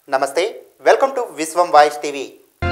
నమస్తే welcome to Vishwam voice TV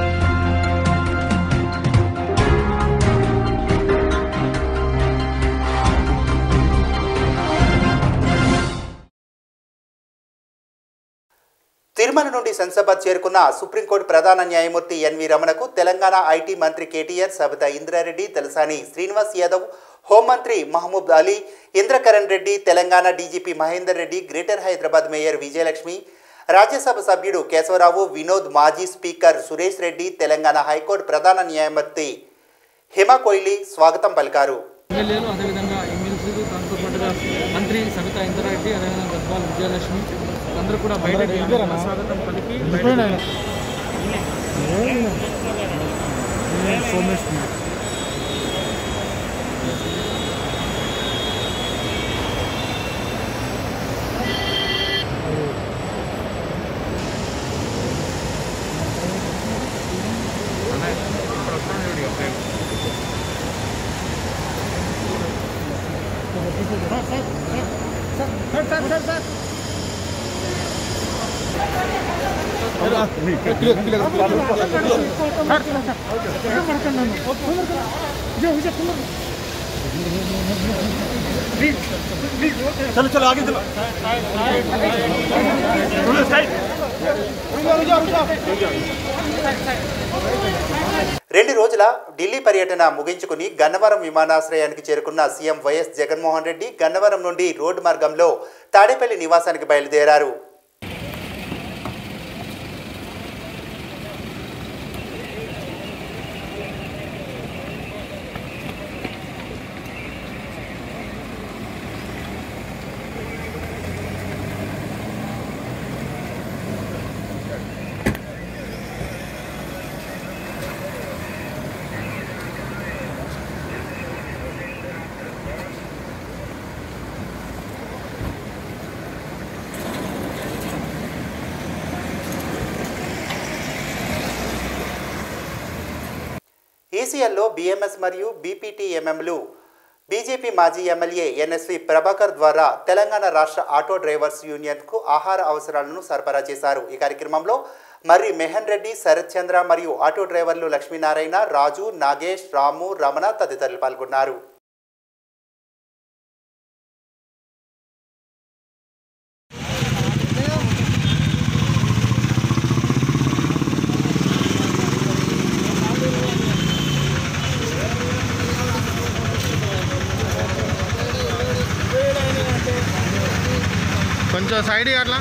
Tirumala నుండి శంషాబాద్ చేరుకున్న సుప్రీంకోర్టు ప్రధాన న్యాయమూర్తి ఎన్వి రమణకు తెలంగాణ ఐటీ మంత్రి కేటీఆర్ సబితా ఇంద్రారెడ్డి తలసాని శ్రీనివాస్ యాదవ్ హోంమంత్రి Mahmood Ali Indrakaran Reddy Telangana DGP Mahender Reddy greater Hyderabad mayor Vijayalakshmi Rajya Sabha Keshava Rao Vinod మాజీ స్పీకర్ సురేష్ రెడ్డి తెలంగాణ హైకోర్టు ప్రధాన న్యాయమూర్తి హిమ కోహ్లీ స్వాగతం పలికారు ఎమ్మెల్యేలు అదేవిధంగా ఎమ్మెల్సీలు దాంతో పాటుగా మంత్రి సవితా ఇంద్రారెడ్డి అదేవిధంగా గద్వాల్ విజయలక్ష్మి అందరూ కూడా బయట స్వాగతం పలికి బయటకు चलो चलो आगे चलो రెండు రోజుల ఢిల్లీ పర్యటన ముగించుకుని గన్నవరం విమానాశ్రయానికి చేరుకున్న సీఎం వైఎస్ జగన్మోహన్ రెడ్డి గన్నవరం నుండి రోడ్డు మార్గంలో తాడేపల్లి నివాసానికి బయలుదేరారు ఈసీఎల్లో బీఎంఎస్ మరియు బీపీటీఎంఎంలు బీజేపీ మాజీ ఎమ్మెల్యే ఎన్ఎస్వి ప్రభాకర్ ద్వారా తెలంగాణ రాష్ట్ర ఆటో డ్రైవర్స్ యూనియన్కు ఆహార అవసరాలను సరఫరా చేశారు ఈ కార్యక్రమంలో మర్రి మెహన్ రెడ్డి శరత్ చంద్ర మరియు ఆటో డ్రైవర్లు లక్ష్మీనారాయణ రాజు నాగేష్ రాము రమణ తదితరులు పాల్గొన్నారు కొంచెం సైడ్ అట్లా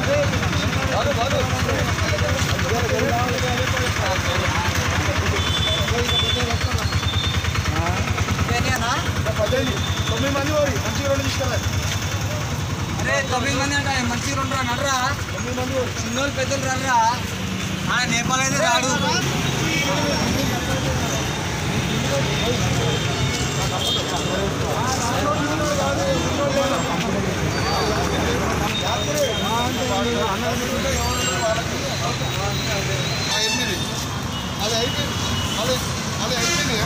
తొమ్మిది మంది పోయి మంచిగా రెండు తీసుకెళ్ళాలి అరే తొమ్మిది మంది అంటే మంచిగా ఉండరా నడరా చిన్నోళ్ళు పెద్దలు రారా ఆ నేపాల్ అయితే రాడు ఎనిమిది అది అయిపోయింది అది అది అయిపోయింది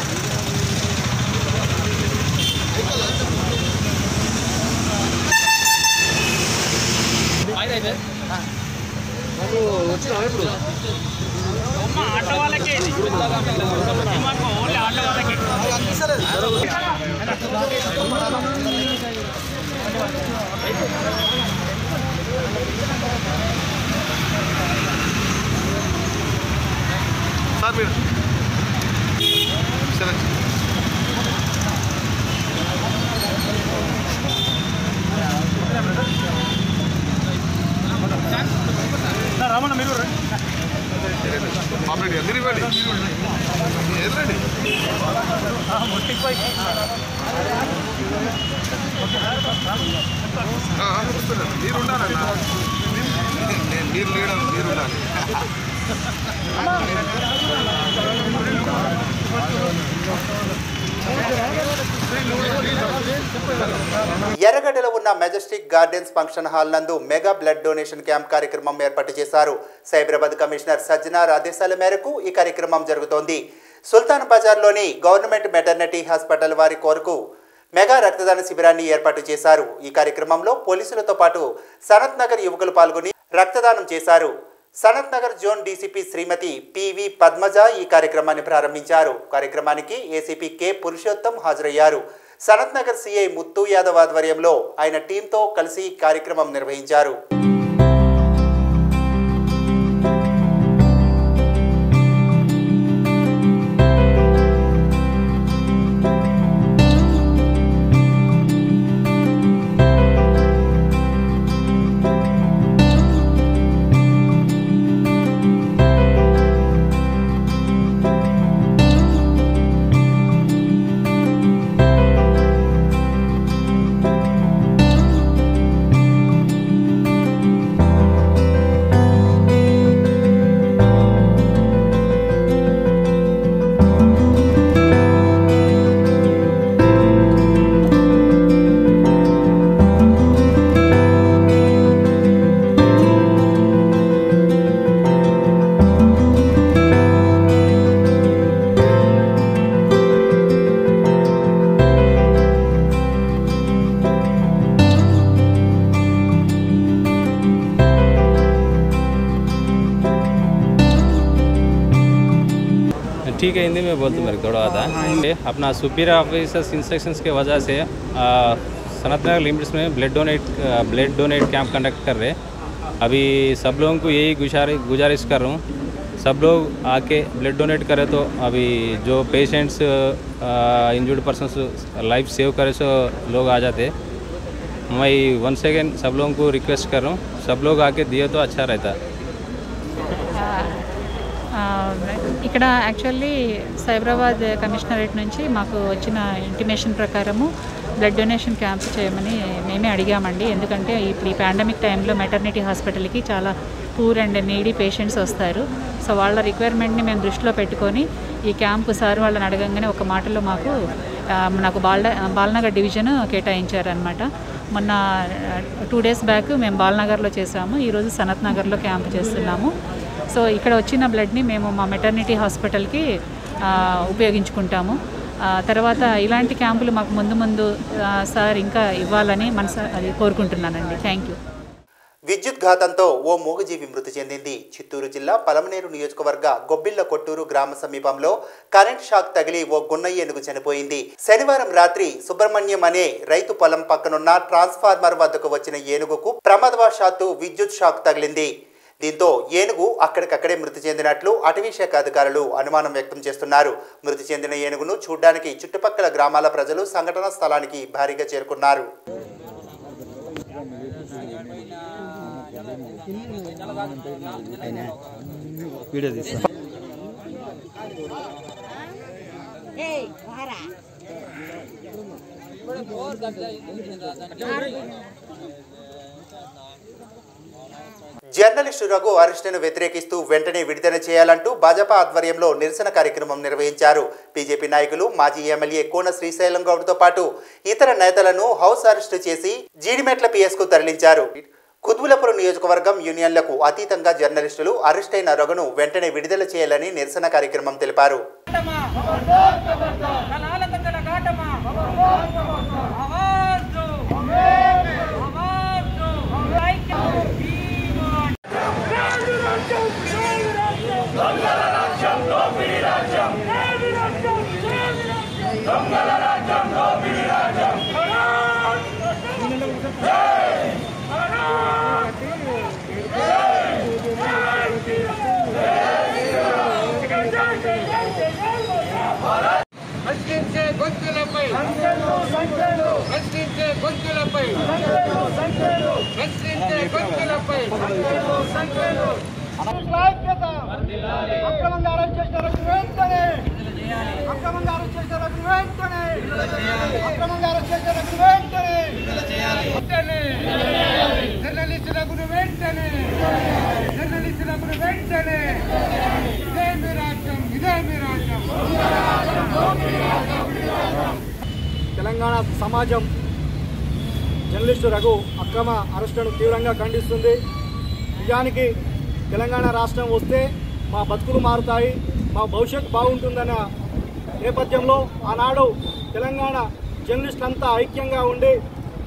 సార్ మీరు సరే రామన్న మీరు ఆపరేట్ అందరు ఇవ్వండి వెళ్ళండి వస్తున్నారు మీరు ఉండాలన్నా నేను మీరు లేడం మీరు ఉండాలి ఎర్రగడ్డలో ఉన్న మెజెస్టిక్ గార్డెన్స్ ఫంక్షన్ హాల్ నందు మెగా బ్లడ్ డొనేషన్ క్యాంప్ కార్యక్రమం ఏర్పాటు చేశారు సైబరాబాద్ కమిషనర్ సజ్జనార్ ఆదేశాల మేరకు ఈ కార్యక్రమం జరుగుతోంది సుల్తాన్ బజార్లోని గవర్నమెంట్ మెటర్నిటీ హాస్పిటల్ వారి కొరకు మెగా రక్తదాన శిబిరాన్ని ఏర్పాటు చేశారు ఈ కార్యక్రమంలో పోలీసులతో పాటు సనత్ నగర్ యువకులు పాల్గొని రక్తదానం చేశారు Sanath Nagar zone DCP Srimathi P V Padmaja ఈ కార్యక్రమాన్ని ప్రారంభించారు కార్యక్రమానికి ఏసీపీ కె పురుషోత్తం హాజరయ్యారు సనత్ నగర్ సిఐ ముత్తు యాదవ్ ఆధ్వర్యంలో ఆయన టీంతో కలిసి కార్యక్రమం నిర్వహించారు ठीक है हिंदी में बोल दो मेरे को थोड़ा आता है अपना सुपीरियर ऑफिसर्स इंस्ट्रक्शंस के वजह से आ, सनत नगर लिमिट्स में blood donate blood donate camp conduct कर रहे हैं अभी सब लोगों को यही गुजारिश गुजारिश कर रहा हूँ सब लोग आके ब्लड डोनेट करें तो अभी जो patients injured persons life save करे सो लोग आ जाते मैं वन सेकेंड सब लोगों को रिक्वेस्ट कर रहा हूँ सब लोग आके दिए तो अच्छा रहता ఆ, ఇక్కడ యాక్చువల్లీ సైబరాబాద్ కమిషనరేట్ నుంచి మాకు వచ్చిన ఇంటిమేషన్ ప్రకారము బ్లడ్ డొనేషన్ క్యాంప్ చేయమని మేమే అడిగామండి ఎందుకంటే ఇప్పుడు ఈ పాండమిక్ టైంలో మెటర్నిటీ హాస్పిటల్కి చాలా పూర్ అండ్ నీడీ పేషెంట్స్ వస్తారు సో వాళ్ళ రిక్వైర్మెంట్ని మేము దృష్టిలో పెట్టుకొని ఈ క్యాంపు సార్ వాళ్ళని అడగంగానే ఒక మాటలో మాకు ఆ, నాకు బాల బాలనగర్ డివిజన్ కేటాయించారనమాట మొన్న టూ డేస్ బ్యాక్ మేము బాలనగర్లో చేసాము ఈరోజు సనత్ నగర్లో క్యాంప్ చేస్తున్నాము సో ఇక్కడ వచ్చిన బ్లడ్ని మేము మా మెటర్నిటీ హాస్పిటల్కి ఆ, ఉపయోగించుకుంటాము ఆ, తర్వాత ఇలాంటి క్యాంపులు మాకు ముందు ముందు ఆ, సార్ ఇంకా ఇవ్వాలని మనస అది కోరుకుంటున్నానండి థ్యాంక్ యూ విద్యుత్ ఘాతంతో ఓ మూగజీవి మృతి చెందింది చిత్తూరు జిల్లా పలమనేరు నియోజకవర్గ గొబ్బిళ్ల కొట్టూరు గ్రామ సమీపంలో కరెంట్ షాక్ తగిలి ఓ గున్న ఏనుగు చనిపోయింది శనివారం రాత్రి సుబ్రహ్మణ్యం అనే రైతు పొలం పక్కనున్న ట్రాన్స్ఫార్మర్ వద్దకు వచ్చిన ఏనుగుకు ప్రమాదవశాత్తు విద్యుత్ షాక్ తగిలింది దీంతో ఏనుగు అక్కడికక్కడే మృతి చెందినట్లు అటవీ శాఖ అధికారులు అనుమానం వ్యక్తం చేస్తున్నారు మృతి చెందిన ఏనుగును చూడ్డానికి చుట్టుపక్కల గ్రామాల ప్రజలు సంఘటనా స్థలానికి భారీగా చేరుకున్నారు జర్నలిస్టు రఘు అరెస్టును వ్యతిరేకిస్తూ వెంటనే విడుదల చేయాలంటూ భాజపా ఆధ్వర్యంలో నిరసన కార్యక్రమం నిర్వహించారు బీజేపీ నాయకులు మాజీ ఎమ్మెల్యే కోన శ్రీశైలం గౌడ్తో పాటు ఇతర నేతలను హౌస్ అరెస్టు చేసి జీడిమెట్ల పిఎస్కు తరలించారు కుత్బులపురం నియోజకవర్గం యూనియన్లకు అతీతంగా జర్నలిస్టులు అరెస్టైన రఘును వెంటనే విడుదల చేయాలని నిరసన కార్యక్రమం తెలిపారు ప్రశ్నించే గొంతులపై ప్రశ్నించే గొంతులపై ప్రశ్నించే గొంతులపై అక్రమంగా అరెస్ట్ చేసిన రఘు వెంటనే అక్రమంగా అరెస్ట్ చేసిన రఘు వెంటనే అక్రమంగా అరెస్ట్ చేసిన రఘు వెంటనే వెంటనే జర్నలిస్టులకు వెంటనే జర్నలిస్టులకు వెంటనే ఇదే మీ రాజ్యం ఇదే మీ రాజ్యం తెలంగాణ సమాజం జర్నలిస్టు రఘు అక్రమ అరెస్టును తీవ్రంగా ఖండిస్తుంది నిజానికి తెలంగాణ రాష్ట్రం వస్తే మా బతుకులు మారుతాయి మా భవిష్యత్తు బాగుంటుందన్న నేపథ్యంలో ఆనాడు తెలంగాణ జర్నలిస్టులంతా ఐక్యంగా ఉండి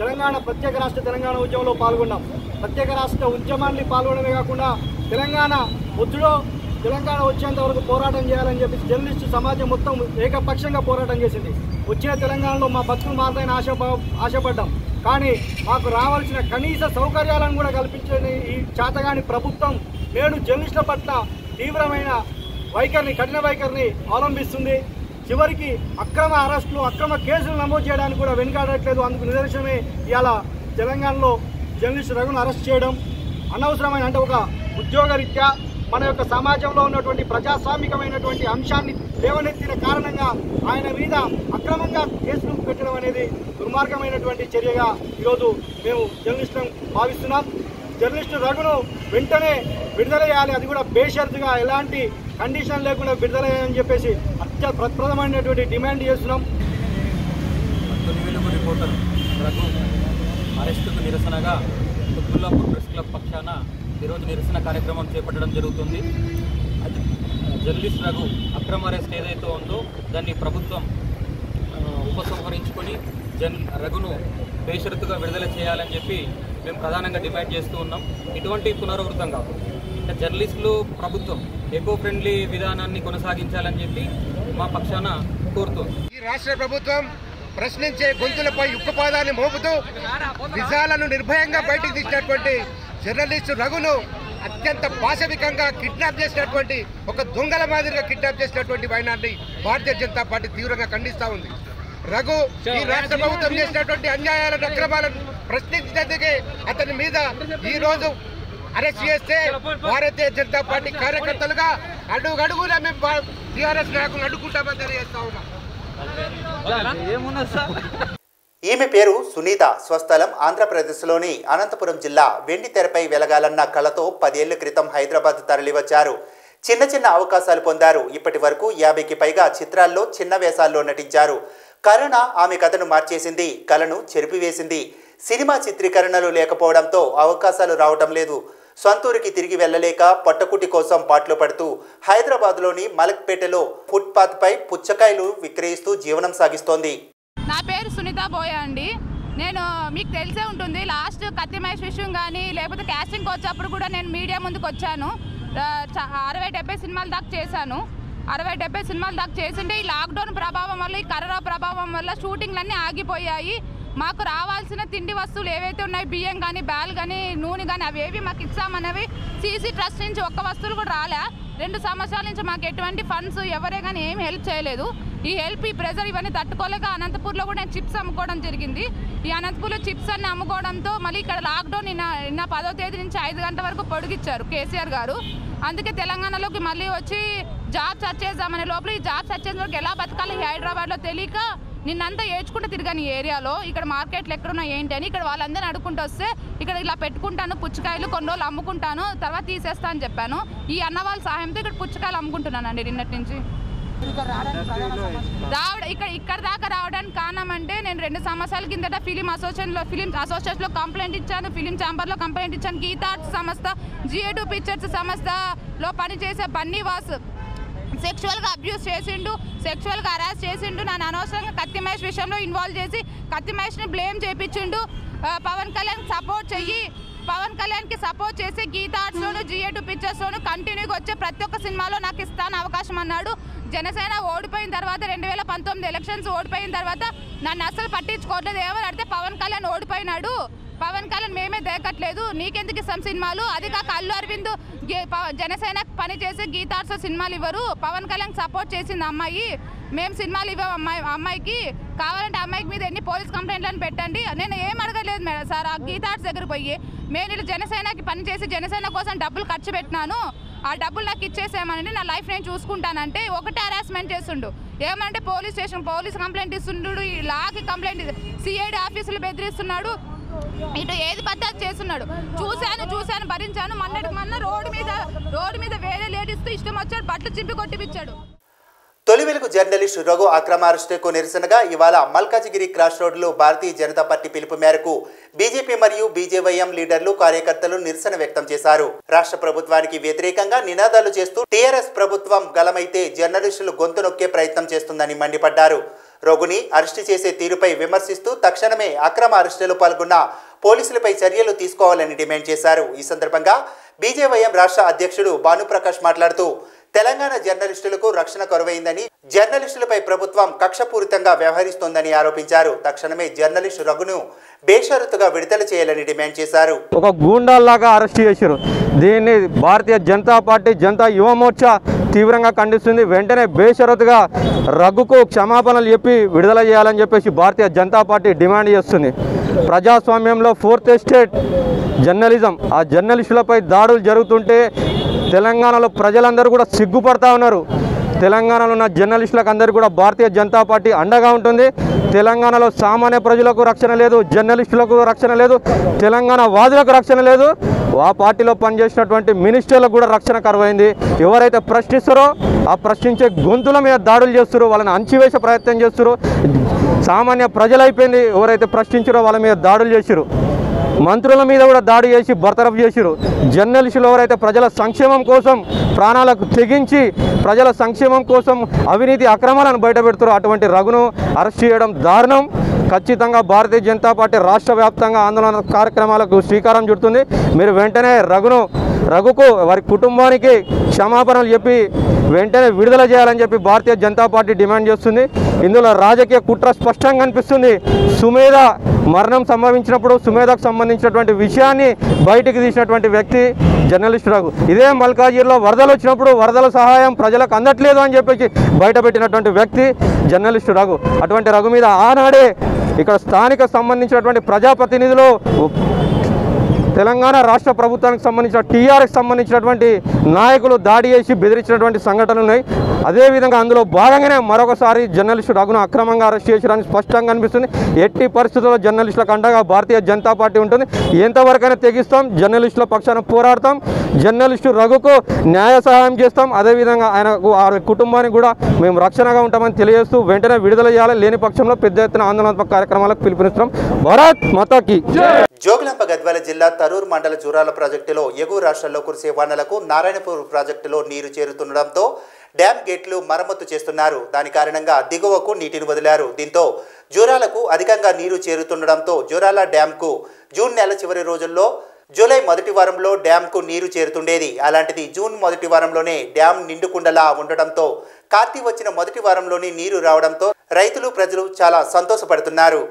తెలంగాణ ప్రత్యేక రాష్ట్ర తెలంగాణ ఉద్యమంలో పాల్గొన్నాం ప్రత్యేక రాష్ట్ర ఉద్యమాన్ని పాల్గొనడమే కాకుండా తెలంగాణ ఒత్తిడిలో తెలంగాణ వచ్చేంత వరకు పోరాటం చేయాలని చెప్పి జర్నలిస్టు సమాజం మొత్తం ఏకపక్షంగా పోరాటం చేసింది వచ్చిన తెలంగాణలో మా బతుకులు మారుతాయని ఆశ ఆశపడ్డాం కానీ మాకు రావాల్సిన కనీస సౌకర్యాలను కూడా కల్పించని ఈ చాతగాని ప్రభుత్వం నేడు జర్నలిస్టుల పట్ల తీవ్రమైన వైఖరిని కఠిన వైఖరిని అవలంబిస్తుంది చివరికి అక్రమ అరెస్టులు అక్రమ కేసులు నమోదు చేయడానికి కూడా వెనుకాడట్లేదు అందుకు నిదర్శనమే ఇవాళ తెలంగాణలో జర్నలిస్ట్ రఘును అరెస్ట్ చేయడం అనవసరమైన అంటే ఒక ఉద్యోగరీత్యా మన యొక్క సమాజంలో ఉన్నటువంటి ప్రజాస్వామికమైనటువంటి అంశాన్ని లేవనెత్తిన కారణంగా ఆయన మీద అక్రమంగా కేసులు పెట్టడం అనేది దుర్మార్గమైనటువంటి చర్యగా ఈరోజు మేము జర్నలిస్టులను భావిస్తున్నాం జర్నలిస్టు రఘును వెంటనే విడుదల చేయాలి అది కూడా బేషరతుగా ఎలాంటి కండిషన్ లేకుండా విడుదల చేయాలని చెప్పేసి అత్య ప్రప్రదమైనటువంటి డిమాండ్ చేస్తున్నాం తొలి వెలుగు రిపోర్టర్ రఘు అరెస్టుకు నిరసనగా తుక్కుల్లాపూర్ ప్రెస్ క్లబ్ పక్షాన ఈరోజు నిరసన కార్యక్రమం చేపట్టడం జరుగుతుంది అది జర్నలిస్ట్ రఘు అక్రమ అరెస్ట్ ఏదైతే ఉందో దాన్ని ప్రభుత్వం ఆ, ఉపసంహరించుకొని జన్ రఘును బేషరతుగా విడుదల చేయాలని చెప్పి మేము ప్రధానంగా డిమాండ్ చేస్తూ ఉన్నాం ఇటువంటి పునరావృతం కాదు అంటే జర్నలిస్టులు ప్రభుత్వం ఎకో ఫ్రెండ్లీ విధానాన్ని కొనసాగించాలని చెప్పి మా పక్షాన కోరుతుంది ఈ రాష్ట్ర ప్రభుత్వం ప్రశ్నించే గొంతులపై ఉక్కుపాదాన్ని మోపుతూ నిజాలను నిర్భయంగా బయటికి తీసినటువంటి జర్నలిస్టు రఘును అత్యంత పాశవికంగా కిడ్నాప్ చేసినటువంటి ఒక దొంగల మాదిరిగా కిడ్నాప్ చేసినటువంటి వైనాన్ని భారతీయ జనతా పార్టీ తీవ్రంగా ఖండిస్తా ఉంది రఘు ఈ రాష్ట్ర ప్రభుత్వం చేసినటువంటి అన్యాయాలను అక్రమాలను ప్రశ్నించినందుకే అతని మీద ఈ రోజు అరెస్ట్ చేస్తే భారతీయ జనతా పార్టీ కార్యకర్తలుగా అడుగడుగునా మేము టీఆర్ఎస్ నాయకులను అడ్డుకుంటామని తెలియజేస్తా ఉన్నాం ఈమె పేరు సునీత స్వస్థలం ఆంధ్రప్రదేశ్లోని అనంతపురం జిల్లా వెండి తెరపై వెలగాలన్న కళతో పదేళ్ల క్రితం హైదరాబాద్ తరలివచ్చారు చిన్న చిన్న అవకాశాలు పొందారు ఇప్పటి వరకు యాభైకి పైగా చిత్రాల్లో చిన్న వేషాల్లో నటించారు కరోనా ఆమె కథను మార్చేసింది కళను చెరిపివేసింది సినిమా చిత్రీకరణలు లేకపోవడంతో అవకాశాలు రావటం లేదు సొంతూరికి తిరిగి వెళ్ళలేక పొట్టకుటి కోసం పాటలు పడుతూ హైదరాబాద్లోని మలక్పేటలో ఫుట్పాత్పై పుచ్చకాయలు విక్రయిస్తూ జీవనం సాగిస్తోంది నా పేరు సునీత బోయ అండి నేను మీకు తెలిసే ఉంటుంది లాస్ట్ కత్తి మహేష్ విషయం కానీ లేకపోతే క్యాస్టింగ్కి వచ్చేప్పుడు కూడా నేను మీడియా ముందుకు వచ్చాను ఆ, చ- అరవై డెబ్బై సినిమాల దాకా చేశాను అరవై డెబ్బై సినిమాల దాకా చేసింటే ఈ లాక్డౌన్ ప్రభావం వల్ల ఈ కరోనా ప్రభావం వల్ల షూటింగ్లన్నీ ఆగిపోయాయి మాకు రావాల్సిన తిండి వస్తువులు ఏవైతే ఉన్నాయో బియ్యం కానీ బ్యాల్ కానీ నూనె కానీ అవి ఏవి మాకు ఇచ్చామన్నవి సీసీ ట్రస్ట్ నుంచి ఒక్క వస్తువులు కూడా రాలే రెండు సంవత్సరాల నుంచి మాకు ఎటువంటి ఫండ్స్ ఎవరే కానీ ఏం హెల్ప్ చేయలేదు ఈ హెల్ప్ ఈ ప్రెజర్ ఇవన్నీ తట్టుకోలేక అనంతపూర్లో కూడా నేను చిప్స్ అమ్ముకోవడం జరిగింది ఈ అనంతపూర్లో చిప్స్ అన్ని అమ్ముకోవడంతో మళ్ళీ ఇక్కడ లాక్డౌన్ నిన్న నిన్న పదో తేదీ నుంచి ఐదు గంటల వరకు పొడిగిచ్చారు కేసీఆర్ గారు అందుకే తెలంగాణలోకి మళ్ళీ వచ్చి జాబ్ సర్చ్ చేద్దామనే లోపల ఈ జాబ్ సర్చ్ చేసిన వరకు ఎలా బతకాలి ఈ హైదరాబాద్లో తెలియక నిన్నంతా ఏడ్చుకుంటూ తిరిగాను ఈ ఏరియాలో ఇక్కడ మార్కెట్లు ఎక్కడున్నా ఏంటి అని ఇక్కడ వాళ్ళందరినీ అడుక్కుంటూ వస్తే ఇక్కడ ఇలా పెట్టుకుంటాను పుచ్చకాయలు కొన్ని రోజులు అమ్ముకుంటాను తర్వాత తీసేస్తా అని చెప్పాను ఈ అన్న వాళ్ళ సహాయంతో ఇక్కడ పుచ్చకాయలు అమ్ముకుంటున్నానండి నిన్నటి నుంచి రావడం ఇక్కడ ఇక్కడ దాకా రావడానికి కారణం అంటే నేను రెండు సంవత్సరాల కిందట ఫిలిం అసోసియేషన్లో ఫిలిం అసోసియేషన్లో కంప్లైంట్ ఇచ్చాను ఫిలిం ఛాంబర్లో కంప్లైంట్ ఇచ్చాను గీతా ఆర్ట్స్ సంస్థ జిఏ టూ పిక్చర్స్ సంస్థలో పనిచేసే బన్నీవాస్ సెక్షువల్గా అబ్యూస్ చేసిండు సెక్షువల్గా హరాస్ చేసిండు నన్ను అనవసరంగా కత్తి మహేష్ విషయంలో ఇన్వాల్వ్ చేసి కత్తి మహేష్ని బ్లేమ్ చేయించిండు ఆ, పవన్ కళ్యాణ్ సపోర్ట్ చెయ్యి పవన్ కళ్యాణ్కి సపోర్ట్ చేసి గీతా ఆర్ట్స్లోను జిఏ టూ పిక్చర్స్లోను కంటిన్యూగా వచ్చే ప్రతి ఒక్క సినిమాలో నాకు ఇస్తాను అవకాశం అన్నాడు జనసేన ఓడిపోయిన తర్వాత రెండు వేల పంతొమ్మిది ఎలక్షన్స్ ఓడిపోయిన తర్వాత నన్ను అసలు పట్టించుకోవట్లేదు ఏమని అడిగితే పవన్ కళ్యాణ్ ఓడిపోయినాడు పవన్ కళ్యాణ్ మేమే దేకట్లేదు నీకెందుకు ఇస్తాం సినిమాలు అది కాక అల్లు అరవింద్ గే- ప- జనసేన పని చేసే గీతార్స్ సినిమాలు ఇవ్వరు పవన్ కళ్యాణ్ సపోర్ట్ చేసింది అమ్మాయి మేము సినిమాలు ఇవ్వం అమ్మాయి అమ్మాయికి కావాలంటే అమ్మాయికి మీద ఎన్ని పోలీస్ కంప్లైంట్లను పెట్టండి నేను ఏం అడగలేదు మేడం సార్ ఆ గీతార్స్ దగ్గర పోయి నేను వీళ్ళు జనసేనకి పని చేసి జనసేన కోసం డబ్బులు ఖర్చు పెట్టినాను ఆ డబ్బులు నాకు ఇచ్చేసేమనండి నా లైఫ్ నేను చూసుకుంటానంటే ఒకటే హరాస్మెంట్ చేస్తుండు ఏమంటే పోలీస్ స్టేషన్ పోలీస్ కంప్లైంట్ ఇస్తుండు ఈ లాకి కంప్లైంట్ సిఐడి ఆఫీసులు బెదిరిస్తున్నాడు ఇటు ఏది పడితే అది చేస్తున్నాడు చూశాను చూశాను భరించాను మొన్నటికి మొన్న రోడ్డు మీద రోడ్డు మీద వేరే లేడీస్తో ఇష్టం వచ్చాడు బట్టలు చింపి కొట్టిపిచ్చాడు తొలి వెలుగు జర్నలిస్టు రఘు అక్రమ అరెస్టుకు నిరసనగా ఇవాళ మల్కాజిగిరి క్రాస్ రోడ్లో భారతీయ జనతా పార్టీ పిలుపు మేరకు బీజేపీ మరియు బీజేవైఎం లీడర్లు కార్యకర్తలు నిరసన వ్యక్తం చేశారు రాష్ట్ర ప్రభుత్వానికి వ్యతిరేకంగా నినాదాలు చేస్తూ టీఆర్ఎస్ ప్రభుత్వం గలమైతే జర్నలిస్టులు గొంతు నొక్కే ప్రయత్నం చేస్తుందని మండిపడ్డారు రఘుని అరెస్టు చేసే తీరుపై విమర్శిస్తూ తక్షణమే అక్రమ అరెస్టులో పాల్గొన్న పోలీసులపై చర్యలు తీసుకోవాలని డిమాండ్ చేశారు ఈ సందర్భంగా బీజేవైఎం రాష్ట్ర అధ్యక్షుడు భానుప్రకాష్ మాట్లాడుతూ తెలంగాణ జర్నలిస్టులకు రక్షణ కొరవైందని జర్నలిస్టులపై ప్రభుత్వం కక్షపూరితంగా వ్యవహరిస్తోందని ఆరోపించారు తక్షణమే జర్నలిస్టు రఘును బేషరతుగా విడుదల చేయాలని డిమాండ్ చేశారు ఒక గూండాల్లాగా అరెస్ట్ చేశారు దీన్ని భారతీయ జనతా పార్టీ జనతా యువ మోర్చా తీవ్రంగా ఖండిస్తుంది వెంటనే బేషరతుగా రఘుకు క్షమాపణలు చెప్పి విడుదల చేయాలని చెప్పేసి భారతీయ జనతా పార్టీ డిమాండ్ చేస్తుంది ప్రజాస్వామ్యంలో ఫోర్త్ ఎస్టేట్ జర్నలిజం ఆ జర్నలిస్టులపై దాడులు జరుగుతుంటే తెలంగాణలో ప్రజలందరూ కూడా సిగ్గుపడతా ఉన్నారు తెలంగాణలో ఉన్న జర్నలిస్టులకు అందరికీ కూడా భారతీయ జనతా పార్టీ అండగా ఉంటుంది తెలంగాణలో సామాన్య ప్రజలకు రక్షణ లేదు జర్నలిస్టులకు రక్షణ లేదు తెలంగాణ వాదులకు రక్షణ లేదు ఆ పార్టీలో పనిచేసినటువంటి మినిస్టర్లకు కూడా రక్షణ కరువైంది ఎవరైతే ప్రశ్నిస్తారో ఆ ప్రశ్నించే గొంతుల మీద దాడులు చేస్తారో వాళ్ళని అంచివేసే ప్రయత్నం చేస్తారో సామాన్య ప్రజలైపోయింది ఎవరైతే ప్రశ్నించారో వాళ్ళ మీద దాడులు చేసిరు మంత్రుల మీద కూడా దాడి చేసి బర్తరఫ్ చేసిరు జర్నలిస్టులు ఎవరైతే ప్రజల సంక్షేమం కోసం ప్రాణాలకు తెగించి ప్రజల సంక్షేమం కోసం అవినీతి అక్రమాలను బయటపెడుతారో అటువంటి రఘును అరెస్ట్ చేయడం దారుణం ఖచ్చితంగా భారతీయ జనతా పార్టీ రాష్ట్ర వ్యాప్తంగా ఆందోళన కార్యక్రమాలకు శ్రీకారం చుడుతుంది మీరు వెంటనే రఘును రఘుకు వారి కుటుంబానికి క్షమాపణలు చెప్పి వెంటనే విడుదల చేయాలని చెప్పి భారతీయ జనతా పార్టీ డిమాండ్ చేస్తుంది ఇందులో రాజకీయ కుట్ర స్పష్టంగా కనిపిస్తుంది సుమేధ మరణం సంభవించినప్పుడు సుమేధకు సంబంధించినటువంటి విషయాన్ని బయటికి తీసినటువంటి వ్యక్తి జర్నలిస్ట్ రఘు ఇదే మల్కాజీర్లో వరదలు వచ్చినప్పుడు వరదల సహాయం ప్రజలకు అందట్లేదు అని చెప్పేసి బయటపెట్టినటువంటి వ్యక్తి జర్నలిస్ట్ రఘు అటువంటి రఘు మీద ఆనాడే ఇక్కడ స్థానిక సంబంధించినటువంటి ప్రజాప్రతినిధులు తెలంగాణ రాష్ట్ర ప్రభుత్వానికి సంబంధించిన టీఆర్ఎస్ సంబంధించినటువంటి నాయకులు దాడి చేసి బెదిరించినటువంటి సంఘటనలు ఉన్నాయి అదేవిధంగా అందులో భాగంగానే మరొకసారి జర్నలిస్టు రఘును అక్రమంగా అరెస్ట్ చేసడానికి స్పష్టంగా కనిపిస్తుంది ఎట్టి పరిస్థితుల్లో జర్నలిస్టులకు అండగా భారతీయ జనతా పార్టీ ఉంటుంది ఎంతవరకైనా తెగిస్తాం జర్నలిస్టుల పక్షాన పోరాడతాం జర్నలిస్టు రఘుకు న్యాయ సహాయం చేస్తాం అదేవిధంగా ఆయనకు ఆ కుటుంబానికి కూడా మేము రక్షణగా ఉంటామని తెలియజేస్తూ వెంటనే విడుదల చేయాలి లేని పక్షంలో పెద్ద ఎత్తున ఆందోళనాత్మక కార్యక్రమాలకు పిలుపునిస్తున్నాం భారత్ మాతాకి జోగులాంబ గద్వాల జిల్లా తరూర్ మండల జూరాల ప్రాజెక్టులో ఎగువ రాష్ట్రాల్లో కురిసే వానలకు నారాయణపూర్ ప్రాజెక్టులో నీరు చేరుతుండడంతో డ్యాం గేట్లు మరమ్మతు చేస్తున్నారు దాని కారణంగా దిగువకు నీటిని వదిలారు దీంతో జూరాలకు అధికంగా నీరు చేరుతుండడంతో జూరాల డ్యాంకు జూన్ నెల చివరి రోజుల్లో జూలై మొదటి వారంలో డ్యాంకు నీరు చేరుతుండేది అలాంటిది జూన్ మొదటి వారంలోనే డ్యాం నిండుకుండలా ఉండడంతో కార్తీ వచ్చిన మొదటి వారంలోనే నీరు రావడంతో రైతులు ప్రజలు చాలా సంతోషపడుతున్నారు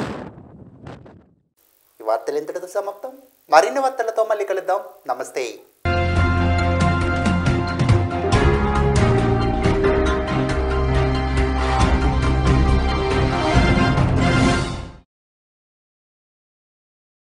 ఈ వార్తలు ఇంతటితో సమాప్తం మరిన్ని వార్తలతో మళ్ళీ కలుద్దాం నమస్తే